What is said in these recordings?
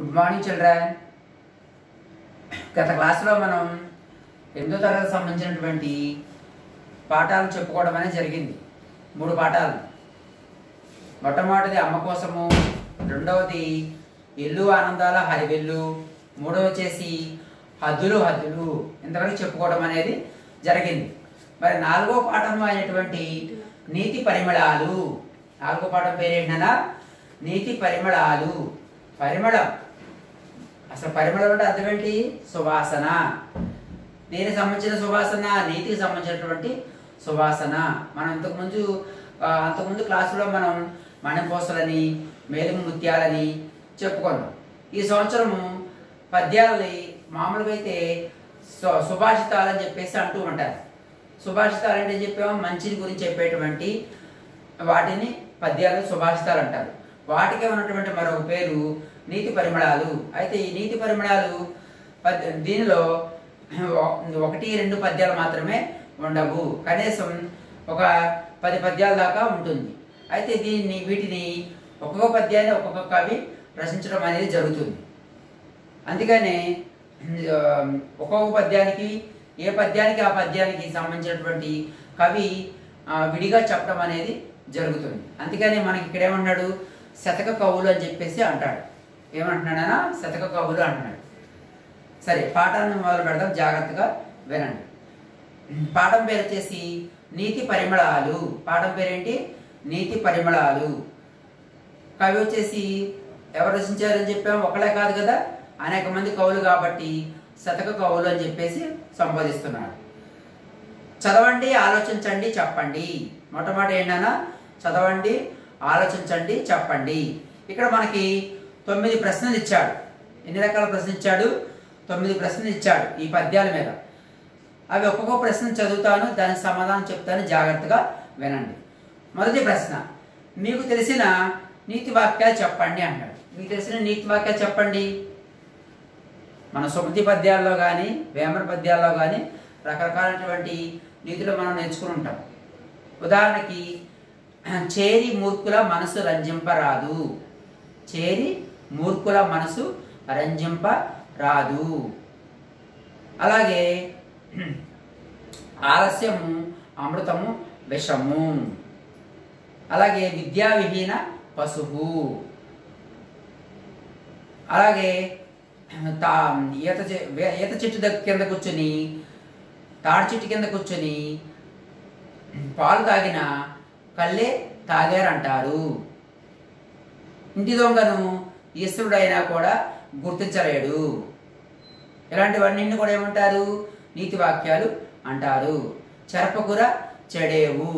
good morning children గత క్లాసులో మనం ఎనిమిదో తరగతి సంబంధించినటువంటి పాఠాలు చెప్పుకోవడం అనేది జరిగింది మూడు పాఠాలు మొట్టమొదటిది అమ్మ కోసము రెండవది ఇల్లు ఆనందాల హరివెల్లు మూడవ వచ్చేసి హద్దులు హద్దులు ఇంతవరకు చెప్పుకోవడం అనేది జరిగింది మరి నాలుగో పాఠం అయినటువంటి నీతి పరిమళాలు నాలుగో పాఠం పేరేంటనా నీతి పరిమళాలు పరిమళం అసలు పరిమళం అంటే అర్థం ఏంటి సువాసన దీనికి సంబంధించిన సువాసన నీతికి సంబంధించినటువంటి సువాసన మనం ఇంతకుముందు ఆ, అంతకుముందు క్లాసులో మనం మణిపూసలని మేలు ముత్యాలని చెప్పుకున్నాం ఈ సంవత్సరము పద్యాలని మామూలుగా అయితే సు- సుభాషితాలని చెప్పేసి అంటూ ఉంటారు సుభాషితాలు అంటే ఏం చెప్పాము మంచిని గురించి చెప్పేటువంటి వాటిని పద్యాలు సుభాషితాలు అంటారు వాటికే ఉన్నటువంటి మరొక పేరు నీతి పరిమళాలు అయితే ఈ నీతి పరిమళాలు పద్ దీనిలో ఒకటి రెండు పద్యాలు మాత్రమే ఉండవు కనీసం ఒక పది పద్యాల దాకా ఉంటుంది అయితే దీన్ని వీటిని ఒక్కొక్క పద్యాన్ని ఒక్కొక్క కవి రచించడం అనేది జరుగుతుంది అందుకనే ఆ, ఒక్కొక్క పద్యానికి ఏ పద్యానికి ఆ పద్యానికి సంబంధించినటువంటి కవి ఆ, విడిగా చెప్పడం అనేది జరుగుతుంది అందుకని మనకి ఇక్కడ ఏమన్నాడు శతక కవులు అని చెప్పేసి అంటాడు ఏమంటున్నాడనా శతక కవులు అంటున్నాడు సరే పాఠాన్ని మొదలు పెడదాం జాగ్రత్తగా వినండి పాఠం పేరు వచ్చేసి నీతి పరిమళాలు పాఠం పేరేంటి నీతి పరిమళాలు కవి వచ్చేసి ఎవరు రచించారని చెప్పాము ఒకళ్ళే కాదు కదా అనేక మంది కవులు కాబట్టి శతక కవులు అని చెప్పేసి సంబోధిస్తున్నాడు చదవండి ఆలోచించండి చెప్పండి మొట్టమొదటి ఏంటన్నా చదవండి ఆలోచించండి చెప్పండి ఇక్కడ మనకి తొమ్మిది ప్రశ్నలు ఇచ్చాడు ఎన్ని రకాల ప్రశ్నలు ఇచ్చాడు తొమ్మిది ప్రశ్నలు ఇచ్చాడు ఈ పద్యాల మీద అవి ఒక్కొక్క ప్రశ్న చదువుతాను దానికి సమాధానం చెప్తాను జాగ్రత్తగా వినండి మొదటి ప్రశ్న మీకు తెలిసిన నీతి వాక్యాలు చెప్పండి అంటాడు మీకు తెలిసిన నీతి వాక్యాలు చెప్పండి మన సుమతి పద్యాల్లో కానీ వేమన పద్యాల్లో కానీ రకరకాలైనటువంటి నీతులు మనం నేర్చుకుని ఉంటాం ఉదాహరణకి చేరి మూర్ఖుల మనసు రంజింపరాదు చేరి మూర్ఖుల మనసు రంజింపరాదు అలాగే ఆలస్యము అమృతము విషము అలాగే విద్యా విహీన పశువు అలాగే తా ఈత చె- వే- ఈత చెట్టు దగ్గర కింద కూర్చొని తాడి చెట్టు కింద కూర్చొని పాలు తాగిన కళ్ళే తాగారంటారు ఇంటి దొంగను ఈశ్వరుడైనా కూడా గుర్తించలేడు ఇలాంటివన్నీ కూడా ఏమంటారు నీతి వాక్యాలు అంటారు చెరపకుర చెడేవు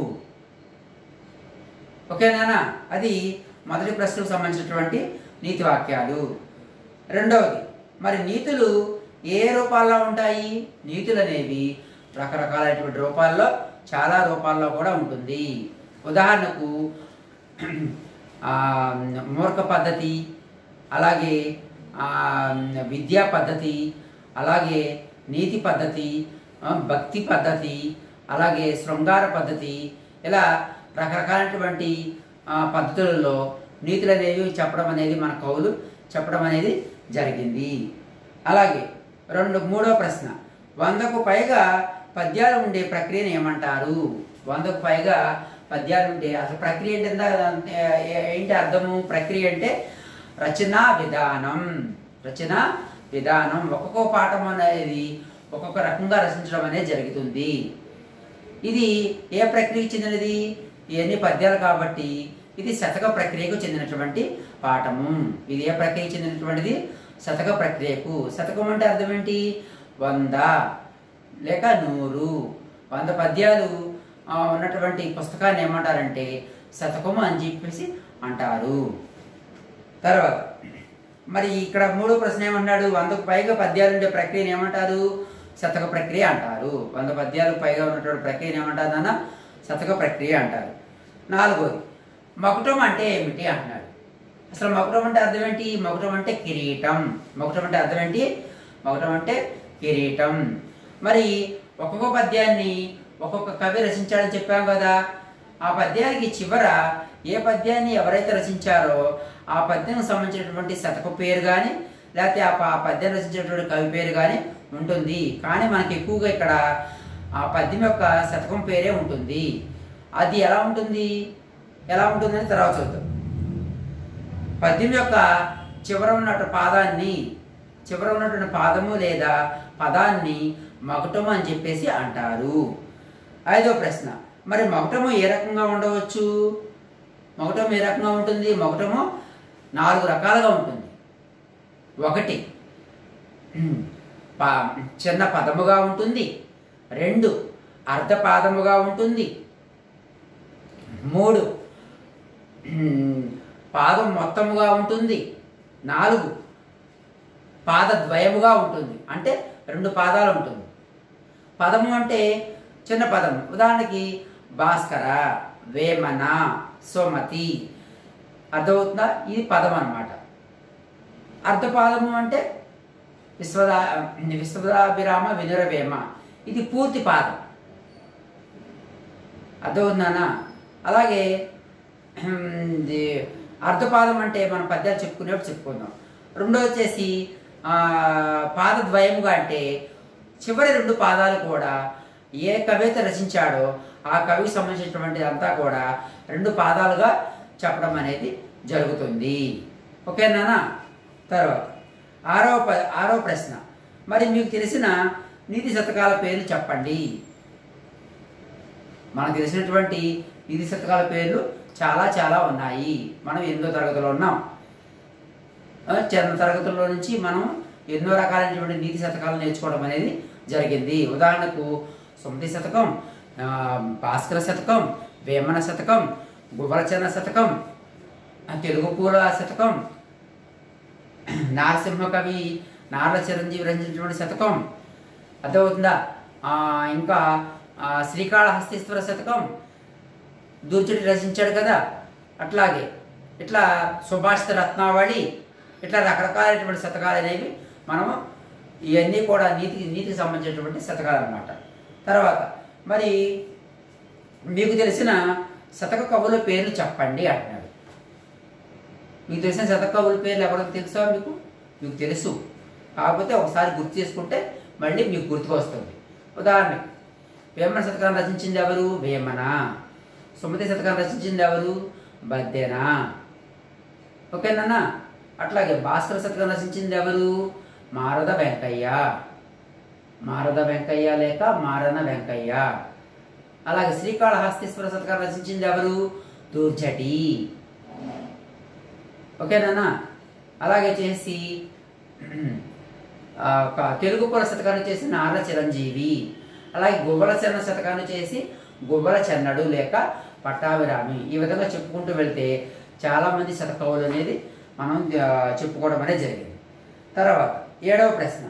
ఓకేనా అది మొదటి ప్రశ్నకు సంబంధించినటువంటి నీతి వాక్యాలు రెండవది మరి నీతులు ఏ రూపాల్లో ఉంటాయి నీతులు అనేవి రకరకాలైనటువంటి రూపాల్లో చాలా రూపాల్లో కూడా ఉంటుంది ఉదాహరణకు ఆ, మూర్ఖ పద్ధతి అలాగే ఆ, విద్యా పద్ధతి అలాగే నీతి పద్ధతి ఆ, భక్తి పద్ధతి అలాగే శృంగార పద్ధతి ఇలా రకరకాలైనటువంటి ఆ, పద్ధతులలో నీతులు అనేవి చెప్పడం అనేది మన కవులు చెప్పడం అనేది జరిగింది అలాగే రెండు మూడో ప్రశ్న వందకు పైగా పద్యాలు ఉండే ప్రక్రియను ఏమంటారు వందకు పైగా పద్యాలు ఉంటే అసలు ప్రక్రియ అంటే ఇందాక అంటే ఏ- ఏంటి అర్థము ప్రక్రియ అంటే రచనా విధానం రచన విధానం ఒక్కొక్క పాఠం అనేది ఒక్కొక్క రకంగా రచించడం అనేది జరుగుతుంది ఇది ఏ ప్రక్రియకు చెందినది ఇవన్నీ పద్యాలు కాబట్టి ఇది శతక ప్రక్రియకు చెందినటువంటి పాఠము ఇది ఏ ప్రక్రియకు చెందినటువంటిది శతక ప్రక్రియకు శతకం అంటే అర్థం ఏంటి వంద లేక నూరు వంద పద్యాలు ఆ, ఉన్నటువంటి పుస్తకాన్ని ఏమంటారంటే శతకము అని చెప్పేసి అంటారు తర్వాత మరి ఇక్కడ మూడో ప్రశ్న ఏమన్నాడు వందకు పైగా పద్యాలు ఉండే ప్రక్రియను ఏమంటారు శతక ప్రక్రియ అంటారు వంద పద్యాలకు పైగా ఉన్నటువంటి ప్రక్రియను ఏమంటారు అన్న శతక ప్రక్రియ అంటారు నాలుగోది మకుటం అంటే ఏమిటి అంటున్నాడు అసలు మకుటం అంటే అర్థం ఏంటి మకుటం అంటే కిరీటం మకుటం అంటే అర్థం ఏంటి మకుటం అంటే కిరీటం మరి ఒక్కొక్క పద్యాన్ని ఒక్కొక్క కవి రచించాడని చెప్పాం కదా ఆ పద్యానికి చివర ఏ పద్యాన్ని ఎవరైతే రచించారో ఆ పద్యానికి సంబంధించినటువంటి శతక పేరు కానీ లేకపోతే ఆ ప- పద్యం రచించినటువంటి కవి పేరు కానీ ఉంటుంది కానీ మనకి ఎక్కువగా ఇక్కడ ఆ పద్యం యొక్క శతకం పేరే ఉంటుంది అది ఎలా ఉంటుంది ఎలా ఉంటుందని తర్వాత చూద్దాం పద్యం యొక్క చివర ఉన్నటువంటి పాదాన్ని చివర ఉన్నటువంటి పాదము లేదా పదాన్ని మకుటము అని చెప్పేసి అంటారు ఐదో ప్రశ్న మరి మకుటము ఏ రకంగా ఉండవచ్చు మకుటం ఏ రకంగా ఉంటుంది మకుటము నాలుగు రకాలుగా ఉంటుంది ఒకటి పా- చిన్న పదముగా ఉంటుంది రెండు అర్ధపాదముగా ఉంటుంది మూడు ఉమ్, పాదం మొత్తముగా ఉంటుంది నాలుగు పాదద్వయముగా ఉంటుంది అంటే రెండు పాదాలు ఉంటుంది పదము అంటే చిన్న పదం ఉదాహరణకి భాస్కర వేమన సోమతి అర్థమవుతుందా ఇది పదం అన్నమాట అర్ధపాదము అంటే విశ్వదా విశ్వదాభిరామ వినురవేమ ఇది పూర్తి పాదం అర్థమవుతుందానా అలాగే హ్మ్, ఇది అర్ధపాదం అంటే మనం పద్యాలు చెప్పుకునేప్పుడు చెప్పుకుందాం రెండో వచ్చేసి ఆ, పాదద్వయముగా అంటే చివరి రెండు పాదాలు కూడా ఏ కవిత రచించాడో ఆ కవికి సంబంధించినటువంటి అంతా కూడా రెండు పాదాలుగా చెప్పడం అనేది జరుగుతుంది ఓకేనా తర్వాత ఆరో ప ఆరో ప్రశ్న మరి మీకు తెలిసిన నీతి శతకాల పేర్లు చెప్పండి మనకు తెలిసినటువంటి నీతి శతకాల పేర్లు చాలా చాలా ఉన్నాయి మనం ఎనిమిదో తరగతిలో ఉన్నాం ఆ, చిన్న తరగతుల్లో నుంచి మనం ఎన్నో రకాలైనటువంటి నీతి శతకాలు నేర్చుకోవడం అనేది జరిగింది ఉదాహరణకు సుమతి శతకం ఆ, భాస్కర శతకం వేమన శతకం గువలచన శతకం ఆ, తెలుగు పూల శతకం నారసింహ కవి నార్ల చిరంజీవి రచించినటువంటి శతకం అర్థమవుతుందా ఆ, ఇంకా ఆ, శ్రీకాళహస్తీశ్వర శతకం దూర్చుడి రచించాడు కదా అట్లాగే ఇట్లా సుభాషిత రత్నావళి ఇట్లా రకరకాలైనటువంటి శతకాలు అనేవి మనము ఇవన్నీ కూడా నీతికి నీతికి సంబంధించినటువంటి శతకాలు అన్నమాట తర్వాత మరి మీకు తెలిసిన శతక కవుల పేర్లు చెప్పండి అంటున్నాడు మీకు తెలిసిన శతక కవుల పేర్లు ఎవరికి తెలుసా మీకు మీకు తెలుసు కాకపోతే ఒకసారి గుర్తు చేసుకుంటే మళ్ళీ మీకు గుర్తుకు వస్తుంది ఉదాహరణకి వేమన శతకాన్ని రచించింది ఎవరు వేమన సుమతి శతకాన్ని రచించింది ఎవరు బద్దెన ఓకేనా అట్లాగే భాస్కర శతకం రచించింది ఎవరు మారద వెంకయ్య మారద వెంకయ్య లేక మారన వెంకయ్య అలాగే శ్రీకాళహస్తీశ్వర శతకం రచించింది ఎవరు దూర్జటి ఓకేనా అలాగే చేసి ఆ, ఒక తెలుగు పుర శతకాన్ని చేసి నార్ల చిరంజీవి అలాగే గువ్వల చెన్న శతకాన్ని చేసి గువ్వల చెన్నడు లేక పట్టాభిరామి ఈ విధంగా చెప్పుకుంటూ వెళ్తే చాలా మంది శతకవులు అనేది మనం ఆ, చెప్పుకోవడం అనేది జరిగింది తర్వాత ఏడవ ప్రశ్న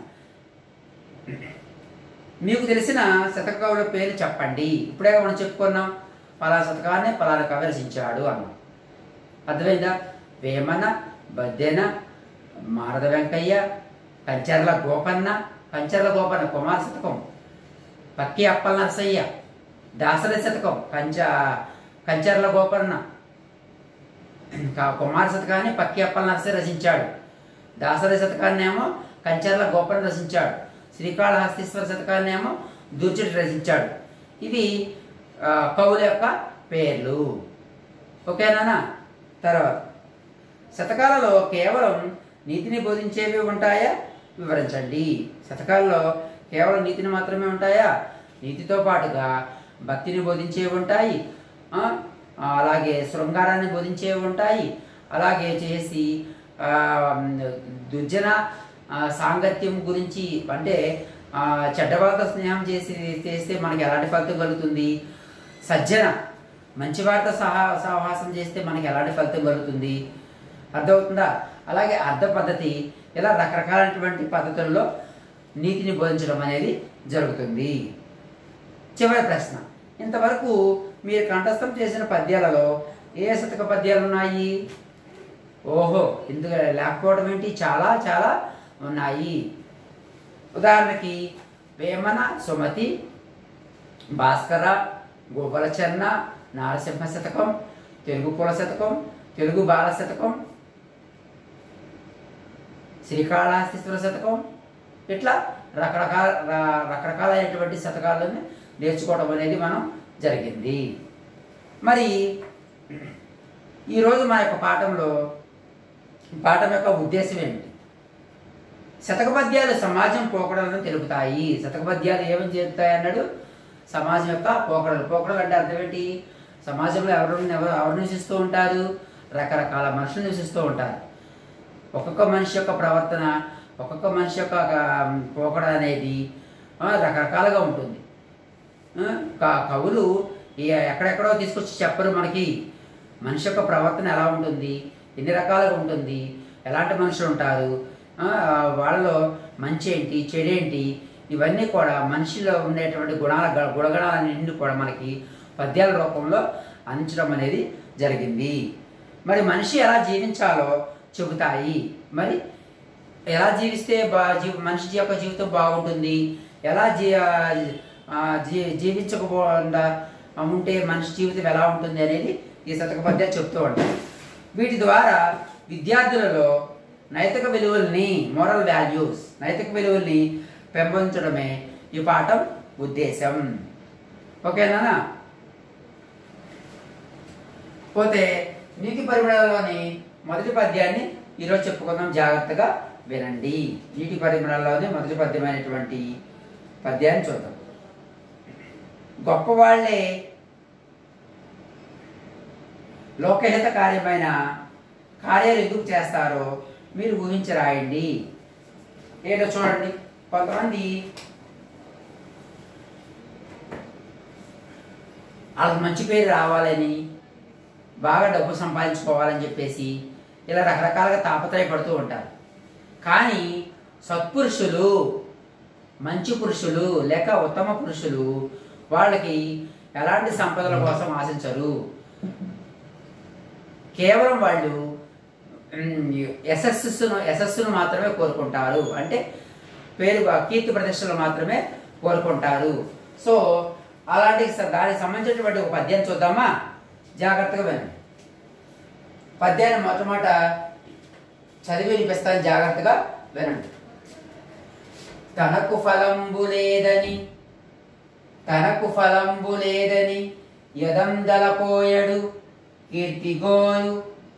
మీకు తెలిసిన శతకవుల పేరు చెప్పండి ఇప్పుడే మనం చెప్పుకున్నాం పలానా శతకాన్ని పలానా కవి రచించాడు అన్నాం అర్థమైందా వేమన బద్దెన మారద వెంకయ్య కంచర్ల గోపన్న కంచర్ల గోపన్న కుమార శతకం పక్కి అప్పల నరసయ్య దాసరి శతకం కంచ కంచర్ల గోపన్న ఇంకా కుమార శతకాన్ని పక్కి అప్పల నరసయ్య రచించాడు దాసరి శతకాన్ని ఏమో కంచర్ల గోపన్న రచించాడు శ్రీకాళహస్తీశ్వర శతకాన్ని ఏమో దుర్జటి రచించాడు ఇవి ఆ, కవుల యొక్క పేర్లు ఓకేనా తర్వాత శతకాలలో కేవలం నీతిని బోధించేవి ఉంటాయా వివరించండి శతకాలలో కేవలం నీతిని మాత్రమే ఉంటాయా నీతితో పాటుగా భక్తిని బోధించేవి ఉంటాయి ఆ, ఆ, అలాగే శృంగారాన్ని బోధించేవి ఉంటాయి అలాగే చేసి ఆ, దుర్జన ఆ, సాంగత్యం గురించి అంటే ఆ, చెడ్డ వాళ్ళతో స్నేహం చేసి చేస్తే మనకి ఎలాంటి ఫలితం కలుగుతుంది సజ్జన మంచి వారితో సహా సహవాసం చేస్తే మనకి ఎలాంటి ఫలితం కలుగుతుంది అర్థమవుతుందా అలాగే అర్థ పద్ధతి ఇలా రకరకాలైనటువంటి పద్ధతుల్లో నీతిని బోధించడం అనేది జరుగుతుంది చివరి ప్రశ్న ఇంతవరకు మీరు కంఠస్థం చేసిన పద్యాలలో ఏ శతక పద్యాలు ఉన్నాయి ఓహో ఇందుకు లేకపోవడం ఏంటి చాలా చాలా ఉన్నాయి ఉదాహరణకి వేమన సుమతి భాస్కర గోపాల చెన్న నారసింహ శతకం తెలుగు కుల శతకం తెలుగు బాల శతకం శ్రీకాళహస్తీశ్వర శతకం ఇట్లా రకరకాల ర- రకరకాలైనటువంటి శతకాలను నేర్చుకోవడం అనేది మనం జరిగింది మరి ఈరోజు మా యొక్క పాఠంలో పాఠం యొక్క ఉద్దేశం ఏమిటి శతక పద్యాలు సమాజం పోకడలను తెలుపుతాయి శతక పద్యాలు ఏమని చెప్తాయి అన్నాడు సమాజం యొక్క పోకడలు పోకడలు అంటే అర్థం ఏంటి సమాజంలో ఎవరు ఎవరు ఎవరు నివసిస్తూ ఉంటారు రకరకాల మనుషులు నివసిస్తూ ఉంటారు ఒక్కొక్క మనిషి యొక్క ప్రవర్తన ఒక్కొక్క మనిషి యొక్క ఆ, పోకడ అనేది ఆ, రకరకాలుగా ఉంటుంది ఆ, క- కవులు ఈ ఎక్కడెక్కడో తీసుకొచ్చి చెప్పరు మనకి మనిషి యొక్క ప్రవర్తన ఎలా ఉంటుంది ఎన్ని రకాలుగా ఉంటుంది ఎలాంటి మనుషులు ఉంటారు ఆ, వాళ్ళలో మంచి ఏంటి చెడేంటి ఇవన్నీ కూడా మనిషిలో ఉండేటువంటి గుణాల గ- గుణగణాలన్నింటినీ కూడా మనకి పద్యాల రూపంలో అందించడం అనేది జరిగింది మరి మనిషి ఎలా జీవించాలో చెబుతాయి మరి ఎలా జీవిస్తే బా జీ మనిషి యొక్క జీవితం బాగుంటుంది ఎలా జీ ఆ, జీ జీవించకపోకుండా ఉంటే మనిషి జీవితం ఎలా ఉంటుంది అనేది ఈ శతక పద్యాలు చెప్తూ ఉంటాయి వీటి ద్వారా విద్యార్థులలో నైతిక విలువల్ని మోరల్ వాల్యూస్ నైతిక విలువల్ని పెంపొందించడమే ఈ పాఠం ఉద్దేశం ఓకేనా పోతే నీతి పరిమళలోని మొదటి పద్యాన్ని ఈరోజు చెప్పుకుందాం జాగ్రత్తగా వినండి నీటి పరిమళలోని మొదటి పద్యమైనటువంటి పద్యాన్ని చూద్దాం గొప్పవాళ్లే లోకహిత కార్యమైన కార్యాలు ఎందుకు చేస్తారో మీరు ఊహించి రాయండి ఏంటో చూడండి కొంతమంది వాళ్ళకి మంచి పేరు రావాలని బాగా డబ్బు సంపాదించుకోవాలని చెప్పేసి ఇలా రకరకాలుగా తాపత్రయపడుతూ ఉంటారు కానీ సత్పురుషులు మంచి పురుషులు లేక ఉత్తమ పురుషులు వాళ్ళకి ఎలాంటి సంపదల కోసం ఆశించరు కేవలం వాళ్ళు మ్, యశస్సును యశస్సును మాత్రమే కోరుకుంటారు అంటే పేరు కీర్తి ప్రతిష్టలు మాత్రమే కోరుకుంటారు సో అలాంటి స- దానికి సంబంధించినటువంటి ఒక పద్యాన్ని చూద్దామా జాగ్రత్తగా వినండి పద్యాన్ని మొట్టమొదట చదివి వినిపిస్తాను జాగ్రత్తగా వినండి తనకు ఫలంబు లేదని తనకు ఫలంబు లేదని యదందలపోయడు కీర్తిగోరు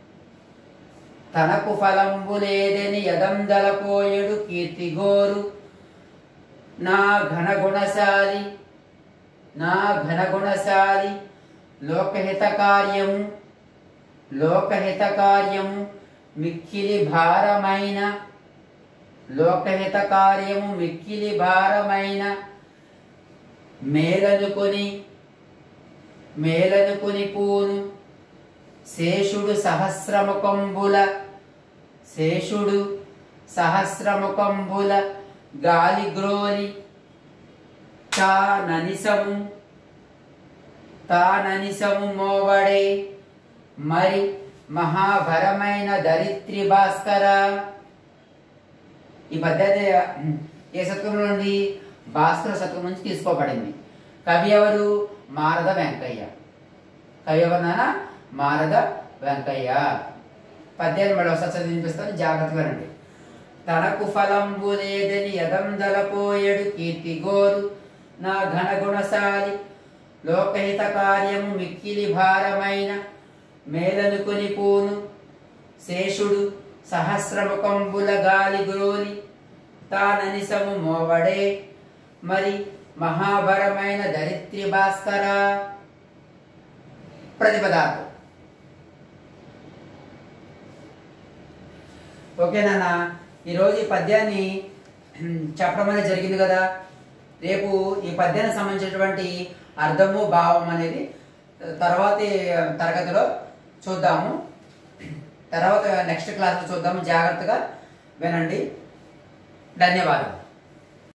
తనకు ఫలంబు లేదని యదందలపోయడు కీర్తిగోరు నా ఘనగుణశాలి నా ఘనగుణశాలి లోకహిత కార్యము లోకహిత కార్యము మిక్కిలి భారమైన లోకహిత కార్యము మిక్కిలి భారమైన మేలనుకొని మేలనుకొని పూను శేషుడు సహస్రముఖంబుల శేషుడు సహస్రముఖంబుల గాలి గ్రోలి తా ననిసము తా ననిసము మోవడే మరి మహాభరమైన దరిత్రి భాస్కర ఈ పద్ధతి ఏ శతకం నుండి భాస్కర శతకం నుంచి తీసుకోబడింది కవి ఎవరు మారద వెంకయ్య కవి ఎవరినానా మారద వెంకయ్య పద్యాన్ని మళ్ళీ ఒకసారి చదివి వినిపిస్తాను జాగ్రత్తగా రండి తనకు ఫలంబు లేదని యదందలపోయడు కీర్తిగోరు నా ఘనగుణశాలి లోకహిత కార్యము మిక్కిలి భారమైన మేలనుకొని పూను శేషుడు సహస్రముఖంబుల గాలి గురోలి తాననిసము మోవడే మరి మహాభరమైన దరిత్రి భాస్కర ప్రతిపదార్థం ఓకేనా ఈరోజు ఈ పద్యాన్ని హ్మ్, చెప్పడం అనేది జరిగింది కదా రేపు ఈ పద్యానికి సంబంధించినటువంటి అర్థము భావం అనేది తర్వాతి తరగతిలో చూద్దాము తర్వాత నెక్స్ట్ క్లాస్లో చూద్దాము జాగ్రత్తగా వినండి ధన్యవాదాలు